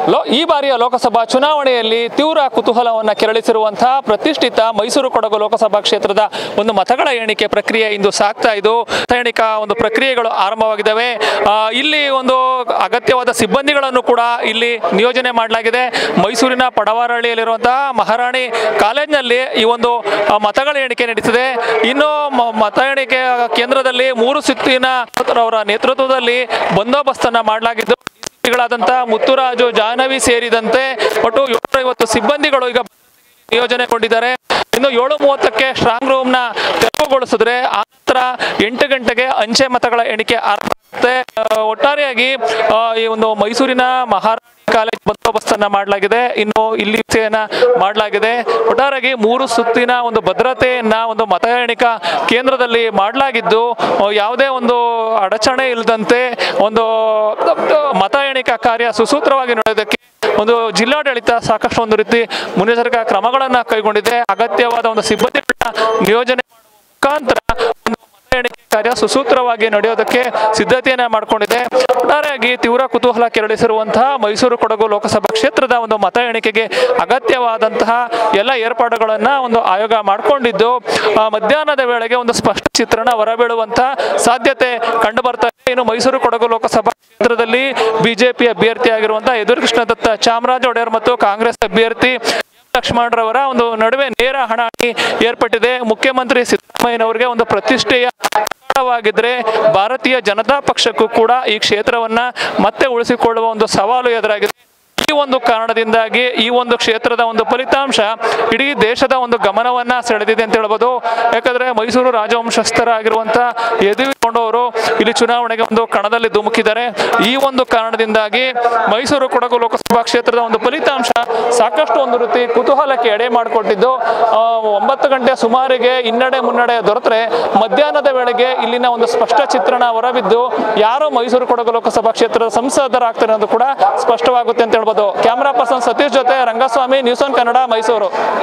low ಈ ಬಾರಿಯ ಲೋಕಸಭಾ ಚುನಾವಣೆಯಲ್ಲಿ ತೀವ್ರ ಕುತೂಹಲವನ್ನು ಕೆರಳಿಸಿರುವಂತಹ ಪ್ರತಿಷ್ಠಿತ ಮೈಸೂರು ಕೊಡಗು ಲೋಕಸಭಾ ಕ್ಷೇತ್ರದ ಒಂದು ಮತಗಳ ಎಣಿಕೆ ಪ್ರಕ್ರಿಯೆ ಇಂದು ಸಾಗ್ತಾ ಇದು ಮತ ಎಣಿಕಾ ಒಂದು ಪ್ರಕ್ರಿಯೆಗಳು ಆರಂಭವಾಗಿದ್ದಾವೆ ಆ, ಇಲ್ಲಿ ಒಂದು ಅಗತ್ಯವಾದ ಸಿಬ್ಬಂದಿಗಳನ್ನು ಕೂಡ ಇಲ್ಲಿ ನಿಯೋಜನೆ ಮಾಡಲಾಗಿದೆ ಮೈಸೂರಿನ ಪಡವಾರಹಳ್ಳಿಯಲ್ಲಿರುವಂತಹ ಮಹಾರಾಣಿ ಕಾಲೇಜಿನಲ್ಲಿ ಈ ಒಂದು ಆ, ಮತಗಳ ಎಣಿಕೆ ನಡೀತಿದೆ ಇನ್ನು ಮ- ಮತ ಎಣಿಕೆ ಕೇಂದ್ರದಲ್ಲಿ ಮೂರು ಸುತ್ತಿನ ಅವರ ನೇತೃತ್ವದಲ್ಲಿ ಬಂದೋಬಸ್ತನ್ನ ಮಾಡಲಾಗಿದ್ದು ಗಳಾದಂತಹ ಮುತ್ತುರಾಜು ಜಾಹ್ನವಿ ಸೇರಿದಂತೆ ಒಟ್ಟು ಏಳ್ನೂರೈವತ್ತು ಸಿಬ್ಬಂದಿಗಳು ಈಗ ನಿಯೋಜನೆಗೊಂಡಿದ್ದಾರೆ ಇನ್ನು ಏಳು ಮೂವತ್ತಕ್ಕೆ ಸ್ಟ್ರಾಂಗ್ ರೂಮ್ ನ ತೆರವುಗೊಳಿಸಿದ್ರೆ ಆ ನಂತರ ಎಂಟು ಗಂಟೆಗೆ ಅಂಚೆ ಮತಗಳ ಎಣಿಕೆ ಆರಂಭ ಆಗುತ್ತೆ ಆ, ಒಟ್ಟಾರೆಯಾಗಿ ಆ, ಈ ಒಂದು ಮೈಸೂರಿನ ಮಹಾರಾಣಿ ಕಾಲೇಜ್ ಬಂದೋಬಸ್ತನ್ನ ಮಾಡಲಾಗಿದೆ ಇನ್ನು ಇಲ್ಲಿ ಸೇನ ಮಾಡಲಾಗಿದೆ ಒಟ್ಟಾರೆಯಾಗಿ ಮೂರು ಸುತ್ತಿನ ಒಂದು ಭದ್ರತೆಯನ್ನ ಒಂದು ಮತ ಎಣಿಕಾ ಕೇಂದ್ರದಲ್ಲಿ ಮಾಡಲಾಗಿದ್ದು ಆ, ಯಾವುದೇ ಒಂದು ಅಡಚಣೆ ಇಲ್ಲದಂತೆ ಒಂದು ಮತ ಎಣಿಕಾ ಕಾರ್ಯ ಸುಸೂತ್ರವಾಗಿ ನಡೆಯೋದಕ್ಕೆ ಒಂದು ಜಿಲ್ಲಾಡಳಿತ ಸಾಕಷ್ಟು ಒಂದು ರೀತಿ ಮುನ್ನೆಚ್ಚರಿಕಾ ಕ್ರಮಗಳನ್ನ ಕೈಗೊಂಡಿದೆ ಅಗತ್ಯವಾದ ಒಂದು ಸಿಬ್ಬಂದಿಗಳನ್ನ ನಿಯೋಜನೆ ಮಾಡುವ ಮುಖಾಂತರ ಒಂದು ಮತ ಎಣಿಕೆ ಕಾರ್ಯ ಸುಸೂತ್ರವಾಗಿ ನಡೆಯೋದಕ್ಕೆ ಸಿದ್ಧತೆಯನ್ನ ಮಾಡಿಕೊಂಡಿದೆ ಒಟ್ಟಾರೆಯಾಗಿ ತೀವ್ರ ಕುತೂಹಲ ಕೆರಳಿಸಿರುವಂತಹ ಮೈಸೂರು ಕೊಡಗು ಲೋಕಸಭಾ ಕ್ಷೇತ್ರದ ಒಂದು ಮತ ಎಣಿಕೆಗೆ ಅಗತ್ಯವಾದಂತಹ ಎಲ್ಲ ಏರ್ಪಾಡುಗಳನ್ನ ಒಂದು ಆಯೋಗ ಮಾಡಿಕೊಂಡಿದ್ದು ಆ, ಮಧ್ಯಾಹ್ನದ ವೇಳೆಗೆ ಒಂದು ಸ್ಪಷ್ಟ ಚಿತ್ರಣ ಹೊರಬೀಳುವಂತ ಸಾಧ್ಯತೆ ಕಂಡು ಬರ್ತಾ ಇದೆ ಇನ್ನು ಮೈಸೂರು ಕೊಡಗು ಲೋಕಸಭಾ ಕ್ಷೇತ್ರದಲ್ಲಿ ಬಿಜೆಪಿ ಅಭ್ಯರ್ಥಿ ಆಗಿರುವಂತಹ ಯದುರ್ ಕೃಷ್ಣ ದತ್ತ ಚಾಮರಾಜ ಒಡೆಯರ್ ಮತ್ತು ಕಾಂಗ್ರೆಸ್ ಅಭ್ಯರ್ಥಿ ಲಕ್ಷ್ಮಣರವರ ಒಂದು ನಡುವೆ ನೇರ ಹಣಾಹಣಿ ಏರ್ಪಟ್ಟಿದೆ ಮುಖ್ಯಮಂತ್ರಿ ಸಿದ್ದರಾಮಯ್ಯನವರಿಗೆ ಒಂದು ಪ್ರತಿಷ್ಠೆಯ ಕಟ್ಟಡವಾಗಿದ್ರೆ ಭಾರತೀಯ ಜನತಾ ಪಕ್ಷಕ್ಕೂ ಕೂಡ ಈ ಕ್ಷೇತ್ರವನ್ನ ಮತ್ತೆ ಉಳಿಸಿಕೊಳ್ಳುವ ಒಂದು ಸವಾಲು ಎದುರಾಗಿದೆ ಈ ಒಂದು ಕಾರಣದಿಂದಾಗಿ ಈ ಒಂದು ಕ್ಷೇತ್ರದ ಒಂದು ಫಲಿತಾಂಶ ಇಡೀ ದೇಶದ ಒಂದು ಗಮನವನ್ನ ಸೆಳೆದಿದೆ ಅಂತ ಹೇಳ್ಬೋದು ಯಾಕಂದ್ರೆ ಮೈಸೂರು ರಾಜವಂಶಸ್ಥರಾಗಿರುವಂತ ಯದುವೀರಗೊಂಡವರು ಇಲ್ಲಿ ಚುನಾವಣೆಗೆ ಒಂದು ಕಣದಲ್ಲಿ ಧುಮುಕಿದ್ದಾರೆ ಈ ಒಂದು ಕಾರಣದಿಂದಾಗಿ ಮೈಸೂರು ಕೊಡಗು ಲೋಕಸಭಾ ಕ್ಷೇತ್ರದ ಒಂದು ಫಲಿತಾಂಶ ಸಾಕಷ್ಟು ಒಂದು ರೀತಿ ಕುತೂಹಲಕ್ಕೆ ಎಡೆ ಮಾಡಿಕೊಟ್ಟಿದ್ದು ಆ, ಒಂಬತ್ತು ಗಂಟೆ ಸುಮಾರಿಗೆ ಹಿನ್ನಡೆ ಮುನ್ನಡೆ ದೊರೆತರೆ ಮಧ್ಯಾಹ್ನದ ವೇಳೆಗೆ ಇಲ್ಲಿನ ಒಂದು ಸ್ಪಷ್ಟ ಚಿತ್ರಣ ಹೊರಬಿದ್ದು ಯಾರು ಮೈಸೂರು ಕೊಡಗು ಲೋಕಸಭಾ ಕ್ಷೇತ್ರದ ಸಂಸದರಾಗ್ತಾರೆ ಅನ್ನೋದು ಕೂಡ ಸ್ಪಷ್ಟವಾಗುತ್ತೆ ಅಂತ ಹೇಳ್ಬೋದು ಕ್ಯಾಮರಾ ಪರ್ಸನ್ ಸತೀಶ್ ಜೊತೆ ರಂಗಸ್ವಾಮಿ ನ್ಯೂಸ್ ಆನ್ ಕನ್ನಡ ಮೈಸೂರು